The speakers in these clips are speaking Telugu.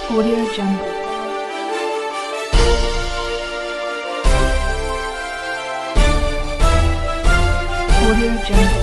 Audio Jungle. Audio Jungle.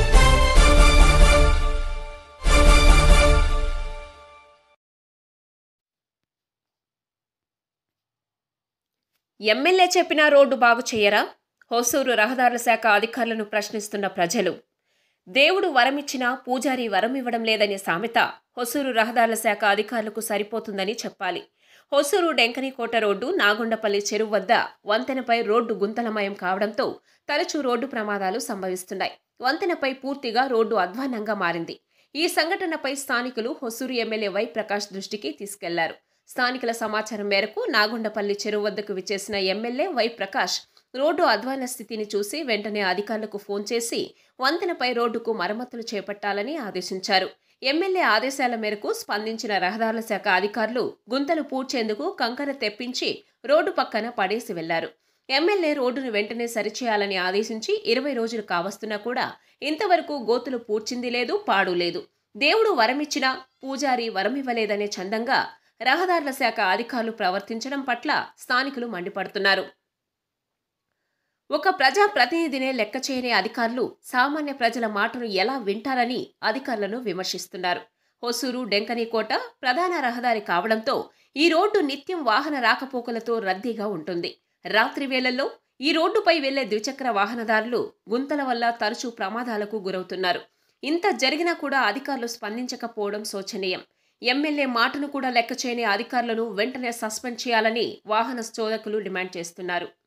MLA చెప్పిన రోడ్డు బాగు చేయరా హోసూరు రహదారుల శాఖ అధికారులను ప్రశ్నిస్తున్న ప్రజలు దేవుడు వరమిచ్చినా పూజారి వరం ఇవ్వడం లేదనే సామెత హొసూరు రహదారుల శాఖ అధికారులకు సరిపోతుందని చెప్పాలి హొసూరు డెంకనికోట రోడ్డు నాగుండపల్లి చెరువు వద్ద వంతెనపై రోడ్డు గుంతలమయం కావడంతో తరచూ రోడ్డు ప్రమాదాలు సంభవిస్తున్నాయి వంతెనపై పూర్తిగా రోడ్డు అధ్వాన్నంగా మారింది ఈ సంఘటనపై స్థానికులు హొసూరు ఎమ్మెల్యే వై ప్రకాష్ దృష్టికి తీసుకెళ్లారు స్థానికుల సమాచారం మేరకు నాగుండపల్లి చెరువు వద్దకు విచ్చేసిన ఎమ్మెల్యే వై ప్రకాష్ రోడ్డు అధ్వాన స్థితిని చూసి వెంటనే అధికారులకు ఫోన్ చేసి వంతెనపై రోడ్డుకు మరమ్మతులు చేపట్టాలని ఆదేశించారు ఎమ్మెల్యే ఆదేశాల మేరకు స్పందించిన రహదారుల శాఖ అధికారులు గుంతలు పూడ్చేందుకు కంకర తెప్పించి రోడ్డు పక్కన పడేసి వెళ్లారు ఎమ్మెల్యే రోడ్డును వెంటనే సరిచేయాలని ఆదేశించి ఇరవై రోజులు కావస్తున్నా కూడా ఇంతవరకు గోతులు పూడ్చింది లేదు పాడు లేదు దేవుడు వరమిచ్చినా పూజారి వరమివ్వలేదనే చందంగా రహదారుల శాఖ అధికారులు ప్రవర్తించడం పట్ల స్థానికులు మండిపడుతున్నారు ఒక ప్రజా ప్రతినిధినే లెక్క చేయని అధికారులు సామాన్య ప్రజల మాటను ఎలా వింటారని అధికారులను విమర్శిస్తున్నారు హొసూరు డెంకనీకోట ప్రధాన రహదారి కావడంతో ఈ రోడ్డు నిత్యం వాహన రాకపోకలతో రద్దీగా ఉంటుంది రాత్రి వేళల్లో ఈ రోడ్డుపై వెళ్లే ద్విచక్ర వాహనదారులు గుంతల వల్ల తరచూ ప్రమాదాలకు గురవుతున్నారు ఇంత జరిగినా కూడా అధికారులు స్పందించకపోవడం శోచనీయం ఎమ్మెల్యే మాటను కూడా లెక్క చేయని అధికారులను వెంటనే సస్పెండ్ చేయాలని వాహన చోదకులు డిమాండ్ చేస్తున్నారు